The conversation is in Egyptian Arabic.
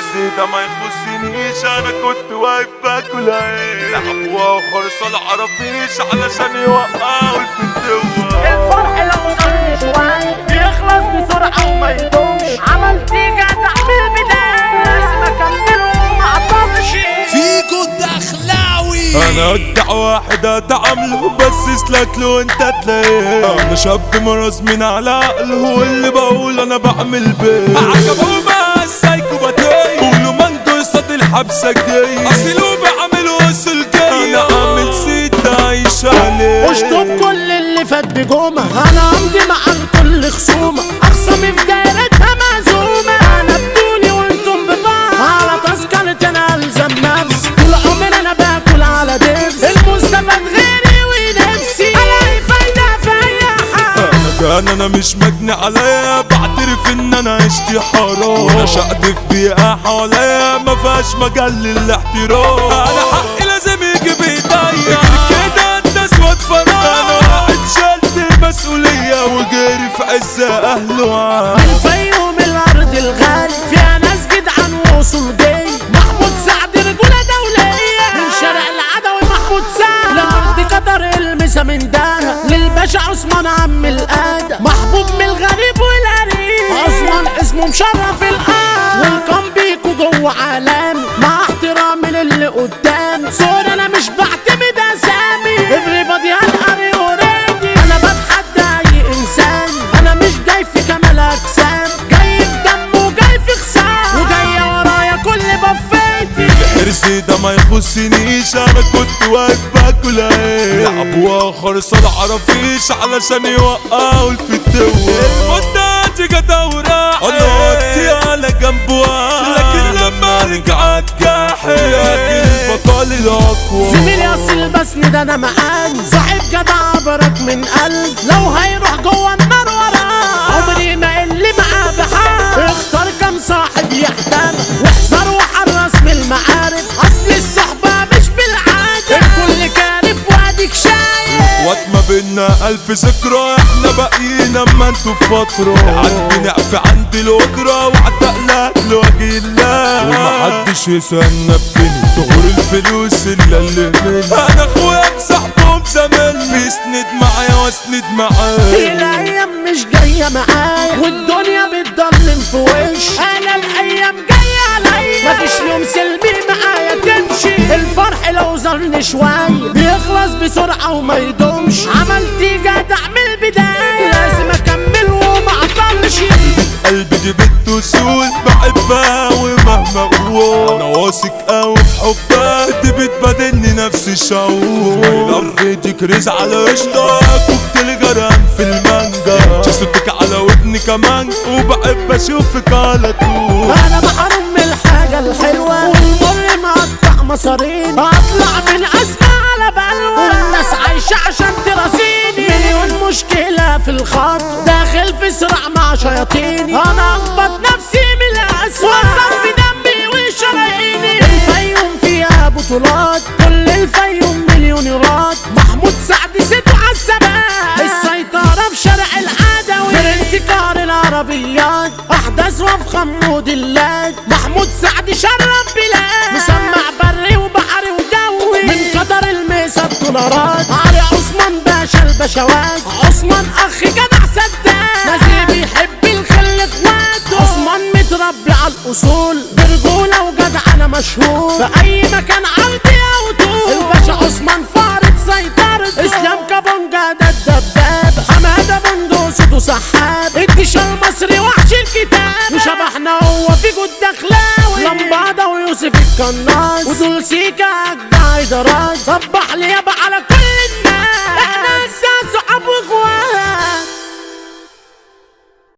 حرصي ده ما يخصنيش انا كنت واقف باكل عيش لعبوها وخرصة العرافيش علشان يوقعوا الفتوة الفرح لو صار شوي بيخلص بسرعة وما يدومش عملت جدع من البداية لازم اكمله مع طفشي فيكو الدخلاوي انا ادع واحد اتعامله بس سلك له انت تلاقيه انا شاب مرز من على عقله هو اللي بقول انا بعمل بيه عجبه بقى السايكوباتية قولوا مندو يصد الحبسة جاي اصله بعمل وصل جاي انا عامل ست عايش عليه اشطب كل اللي فات بجومة انا امضي مع الكل خصومة اخصامي في دايرتها مهزومة انا بدوني وانتم ببعض على تذكرة انا الزم نفسي طول عمري انا باكل على دبس المستفاد غيري ونفسي الاقي فايدة في اي حاجة كان انا مش مجني عليا بعترف ان انا عشت حرام ونشأت في بيئة حواليا ما فيهاش مجال للاحترام انا حقي لازم يجي بايديا كده الناس واتفرج انا واحد شلت المسؤولية وجري في عز اهله وعاد الفيوم الارض الغالي فيها ناس جدعان وصول جاي محمود سعد رجولة دولية من شارع العدوي محمود سعد لأرض قطر المسا من دارها للباشا عثمان عم القادة محبوب من الغريب والقريب عثمان اسمه مشرف الارض والكم بيكو جوه عالمي مع احترامي للي قدامي سوري انا مش بعتمد اسامي everybody هنقري اوريدي انا بتحدى اي انسان انا مش جاي في كمال اجسام جاي في دم وجاي في خسام وجاي ورايا كل بفيتي حرصي ده ما يخصنيش انا كنت واقف باكل عيش لعبوا خرصة العرافيش علشان يوقعوا الفتوة المدة جت اوراق انا وقتي على جنبها لكن لما رجعت جاحد لكن البطل الاقوى زميلي اصل بسند انا معاني صاحب جدع برك من قلب لو هيروح جوه النار وراه عمري ما اللي معاه بحال اختار كم صاحب يحتمل واحذر وحرص من المعارف اصل الصحبه مش بالعاده الكل كارف واديك شايف وات ما بينا الف ذكرى احنا باقيين اما انتوا في فترة عندي نقف عندي القدرة وعدق لك لوجه الله ومحدش يسألنا بجنيه تغور الفلوس الا اللي مني انا اخويا بصاحبهم زمان بيسند معايا واسند معاه الايام مش جايه معايا والدنيا بتضلم في وش انا الايام جايه عليا مفيش يوم سلبي معايا تمشي الفرح لو زرني شويه بيخلص بسرعه وما يدومش عملت جدع من البدايه لازم اكمل وما اعطلش قلبي دي بنت وسول بحبها ومهما اقول انا واثق قوي في حبها دي بتبادلني نفس الشعور لفيتي كريز على وشك وكتير جران في المانجا صوتك على ودني كمان وبحب اشوفك على طول انا محروم من الحاجه الحلوه والمر مقطع مصارين اطلع من ازمه على بلوى والناس عايشه عشان تراسيني مليون مشكله في الخط داخل في صراع مع شياطيني انا اخبط نفسي من الاسود وصف في دمي وشراييني الفيوم فيها بطولات كل الفيوم مليونيرات محمود سعد سيتو عالثبات السيطره في شارع العدوي برنس كار العربيات احدث وافخم موديلات محمود سعد شرف بلاد مسمع بري وبحري وجوي من قطر الميسا الدولارات علي عثمان باشا البشوات عثمان اخ جدع سداد نازل بيحب الخل اخواته عثمان متربي على الاصول برجوله وجدع انا مشهور في اي مكان عندي او طول الباشا عثمان فارض سيطرته اسلام كابونجا ده الدباب حماده بندق صوته سحاب الجيش المصري وحش الكتاب وشبحنا هو في جود دخلاوي لمبادة ويوسف القناص ودول سيكا اجدع ادارات صبح لي يابا على كل الناس